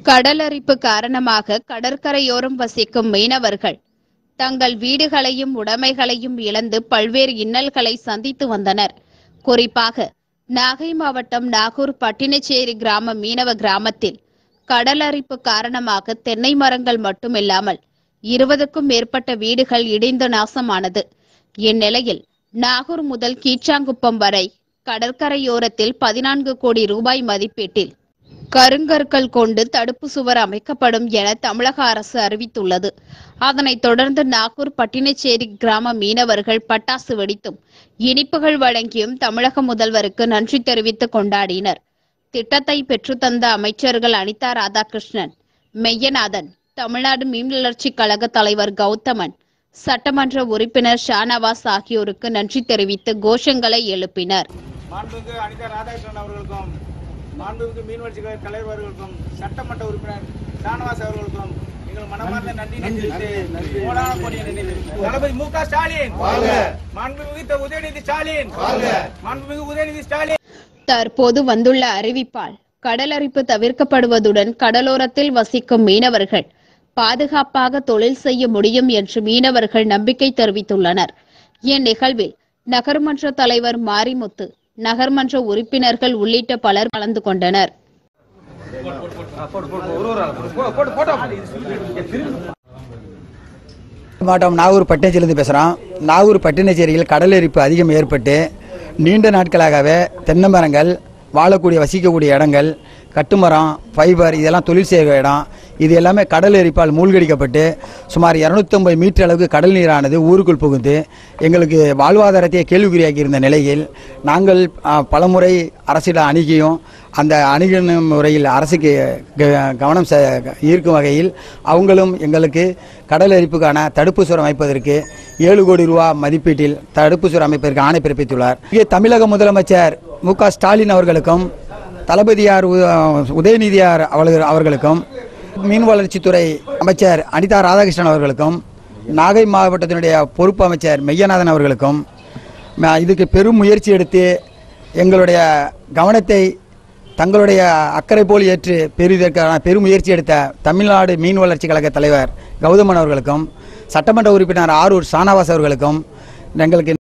கடலரிப்பு காரணமாக கடற்கரையோரம் வசிக்கும் மீனவர்கள் தங்கள் வீடுகளையும் உடைமைகளையும் இழந்து பல்வேறு இன்னல்களை சந்தித்து வந்தனர் குறிப்பாக நாகை மாவட்டம் நாகூர் பட்டினச்சேரி கிராம மீனவ கிராமத்தில் கடலரிப்பு காரணமாக தென்னை மரங்கள் மட்டுமில்லாமல் இருபதுக்கும் மேற்பட்ட வீடுகள் இடிந்து நாசமானது இந்நிலையில் நாகூர் முதல் கீச்சாங்குப்பம் வரை கடற்கரையோரத்தில் பதினான்கு கோடி ரூபாய் மதிப்பீட்டில் கருங்கற்கள் கொண்டு தடுப்பு சுவர் அமைக்கப்படும் என தமிழக அரசு அறிவித்துள்ளது அதனைத் தொடர்ந்து நாகூர் பட்டினச்சேரி கிராம மீனவர்கள் பட்டாசு வெடித்தும் இனிப்புகள் வழங்கியும் தமிழக முதல்வருக்கு நன்றி தெரிவித்து கொண்டாடினர் திட்டத்தை பெற்றுத்தந்த அமைச்சர்கள் அனிதா ராதாகிருஷ்ணன் மெய்யநாதன் தமிழ்நாடு மீன் வளர்ச்சிக் கழக தலைவர் கௌதமன் சட்டமன்ற உறுப்பினர் ஷானவாஸ் ஆகியோருக்கு நன்றி தெரிவித்து கோஷங்களை எழுப்பினர் மாண்புமிகு அனிதா ராதாகிருஷ்ணன் அவர்களுக்கும் மாண்புமிகு மீன்வளர்ச்சி கழக தலைவர் அவர்களுக்கும் சட்டமன்ற உறுப்பினர் ஷானவாஸ் அவர்களுக்கும் எங்கள் மனமார்ந்த நன்றி தெரிவித்து கோடான கோடி நன்றி தெரிவித்து. தளபதி மு க ஸ்டாலின் மாண்புமிகு த- உதயநிதி ஸ்டாலின் மாண்புமிகு உதயநிதி ஸ்டாலின் தற்போது வந்துள்ள அறிவிப்பால் கடலரிப்பு தவிர்க்கப்படுவதுடன் கடலோரத்தில் வசிக்கும் மீனவர்கள் பாதுகாப்பாக தொழில் செய்ய முடியும் என்று மீனவர்கள் நம்பிக்கை தெரிவித்துள்ளனர் இந்நிகழ்வில் நகர்மன்ற தலைவர் மாரிமுத்து நகர்மன்ற உறுப்பினர்கள் உள்ளிட்ட பலர் கலந்து கொண்டனர் மாவட்டம் நாகூர் பட்டினச்சேரியிலிருந்து பேசுகிறோம் நாகூர் பட்டினச்சேரியில் கடலரிப்பு அதிகம் ஏற்பட்டு நீண்ட நாட்களாகவே தென்னை மரங்கள் வாழக்கூடிய வசிக்கக்கூடிய இடங்கள் கட்டுமரம் ஃபைபர் இதெல்லாம் தொழில் செய்கிற இடம் இது எல்லாமே கடல் எரிப்பால் மூழ்கடிக்கப்பட்டு சுமார் இரநூத்தொம்பது மீட்டர் அளவுக்கு கடல் நீரானது ஊருக்குள் புகுந்து எங்களுக்கு வாழ்வாதாரத்தை கேள்விக்குறியாக்கி இருந்த நிலையில் நாங்கள் ஆ, பலமுறை அரசிடம் அணுகியும் அந்த அணுகின முறையில் அரசுக்கு க- கவனம் செ- ஈர்க்கும் வகையில் அவங்களும் எங்களுக்கு கடல் எரிப்புக்கான தடுப்பு சுவர் அமைப்பதற்கு ஏழு கோடி ரூபா மதிப்பீட்டில் தடுப்பு சுவர் அமைப்பதற்கு ஆணை பிறப்பித்துள்ளார் இங்கே தமிழக முதலமைச்சர் மு க ஸ்டாலின் அவர்களுக்கும் தளபதியார் உ- உதயநிதியார் அவர்கள் அவர்களுக்கும் மீன் வளர்ச்சித்துறை அமைச்சர் அனிதா ராதாகிருஷ்ணன் அவர்களுக்கும் நாகை மாவட்டத்தினுடைய பொறுப்பு அமைச்சர் மெய்யநாதன் அவர்களுக்கும் ம- இதுக்கு பெரும் முயற்சி எடுத்து எங்களுடைய கவனத்தை தங்களுடைய அக்கறை போல் ஏற்று பெறுவதற்கான பெரும் முயற்சி எடுத்த தமிழ்நாடு மீன் வளர்ச்சி கழக தலைவர் கௌதமன் அவர்களுக்கும் சட்டமன்ற உறுப்பினர் ஆரூர் ஷானவாஸ் அவர்களுக்கும் எங்களுக்கு